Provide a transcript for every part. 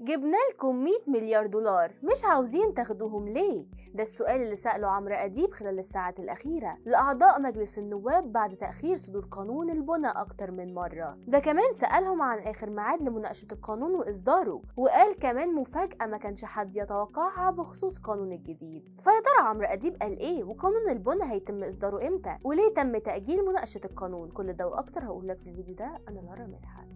جبنا لكم 100 مليار دولار مش عاوزين تاخدوهم ليه؟ ده السؤال اللي سأله عمرو أديب خلال الساعات الأخيرة لأعضاء مجلس النواب بعد تأخير صدور قانون البنى أكتر من مرة ده كمان سألهم عن آخر ميعاد لمناقشة القانون وإصداره وقال كمان مفاجأة ما كانش حد يتوقعها بخصوص قانون الجديد فيا ترى عمرو أديب قال إيه وقانون البنى هيتم إصداره إمتى وليه تم تأجيل مناقشة القانون كل ده وأكتر هقول لك في الفيديو ده أنا لارا مدحت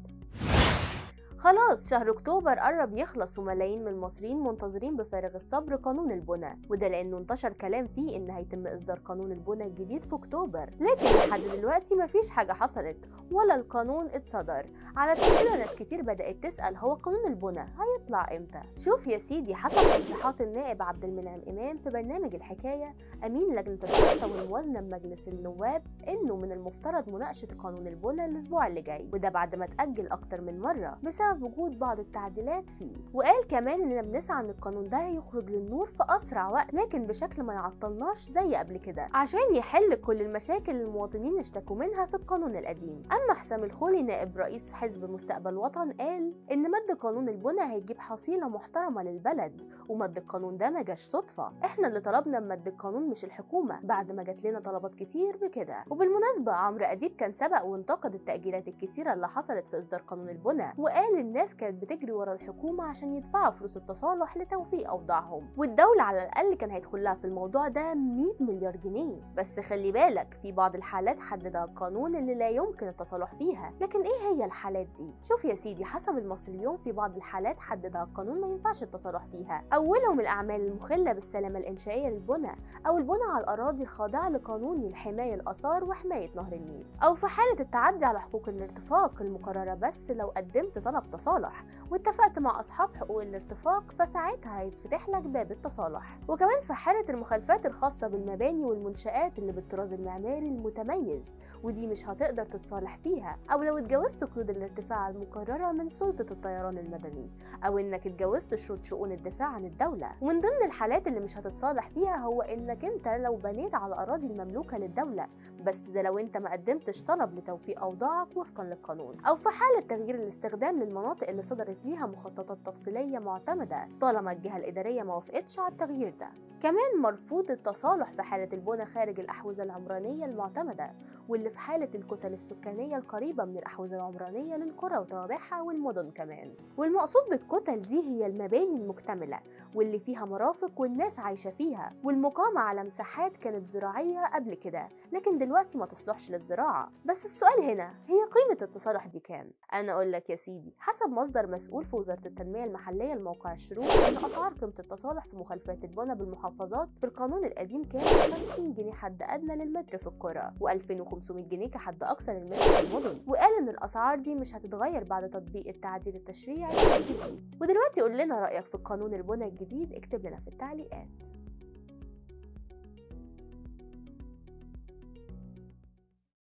خلاص شهر اكتوبر قرب يخلص وملايين من المصريين منتظرين بفارغ الصبر قانون البنى وده لانه انتشر كلام فيه ان هيتم اصدار قانون البنى الجديد في اكتوبر لكن لحد دلوقتي مفيش حاجه حصلت ولا القانون اتصدر علشان كده ناس كتير بدات تسال هو قانون البنى هيطلع امتى شوف يا سيدي حسب تصريحات النائب عبد المنعم امام في برنامج الحكايه امين لجنه الخطه والموازنه بمجلس النواب انه من المفترض مناقشه قانون البنى الاسبوع اللي جاي وده بعد ما اتاجل اكتر من مره بسبب بسبب وجود بعض التعديلات فيه وقال كمان اننا بنسعى ان القانون ده يخرج للنور في اسرع وقت لكن بشكل ما يعطلناش زي قبل كده عشان يحل كل المشاكل اللي المواطنين اشتكوا منها في القانون القديم اما حسام الخولي نائب رئيس حزب مستقبل وطن قال ان مد قانون البنى هيجيب حصيله محترمه للبلد ومد القانون ده ما جاش صدفه احنا اللي طلبنا بمد القانون مش الحكومه بعد ما جات لنا طلبات كتير بكده وبالمناسبه عمرو اديب كان سبق وانتقد التاجيلات الكتيره اللي حصلت في اصدار قانون البنى وقال الناس كانت بتجري ورا الحكومة عشان يدفعوا فلوس التصالح لتوفيق أوضاعهم والدولة على الأقل كان هيدخل لها في الموضوع ده 100 مليار جنيه بس خلي بالك في بعض الحالات حددها القانون اللي لا يمكن التصالح فيها لكن إيه هي الحالات دي؟ شوف يا سيدي حسب المصري اليوم في بعض الحالات حددها القانون ما ينفعش التصالح فيها أولهم الأعمال المخلة بالسلامة الإنشائية للبنى أو البنى على الأراضي الخاضعة لقانون الحماية الآثار وحماية نهر النيل أو في حالة التعدي على حقوق الارتفاق المقررة بس لو قدمت طلب تصالح واتفقت مع أصحاب حقوق الارتفاق فساعتها هيتفتح لك باب التصالح وكمان في حالة المخالفات الخاصة بالمباني والمنشآت اللي بالطراز المعماري المتميز ودي مش هتقدر تتصالح فيها أو لو اتجاوزت قيود الارتفاع المقررة من سلطة الطيران المدني أو إنك اتجاوزت شروط شؤون الدفاع عن الدولة ومن ضمن الحالات اللي مش هتتصالح فيها هو إنك أنت لو بنيت على الأراضي المملوكة للدولة بس ده لو أنت ما قدمتش طلب لتوفيق أوضاعك وفقا للقانون أو في حالة تغيير الاستخدام للمناطق اللي صدرت ليها مخططات تفصيلية معتمدة طالما الجهة الإدارية ما وافقتش على التغيير ده كمان مرفوض التصالح في حالة البنى خارج الأحوزة العمرانية المعتمدة واللي في حالة الكتل السكانية القريبة من الأحوزة العمرانية للقرى وتوابعها والمدن كمان والمقصود بالكتل دي هي المباني المكتملة واللي فيها مرافق والناس عايشة فيها والمقامة على مساحات كانت زراعية قبل كده لكن دلوقتي ما تصلحش للزراعة بس السؤال هنا هي قيمة التصالح دي كام؟ أنا أقول لك يا سيدي حسب مصدر مسؤول في وزارة التنمية المحلية لموقع الشروق إن أسعار قيمة التصالح في مخالفات البنى بالمحافظات في القانون القديم كانت 50 جنيه حد أدنى للمتر في القرى و2500 جنيه كحد أقصى للمتر في المدن وقال إن الأسعار دي مش هتتغير بعد تطبيق التعديل التشريعي الجديد ودلوقتي قول لنا رأيك في قانون البنى الجديد اكتب لنا في التعليقات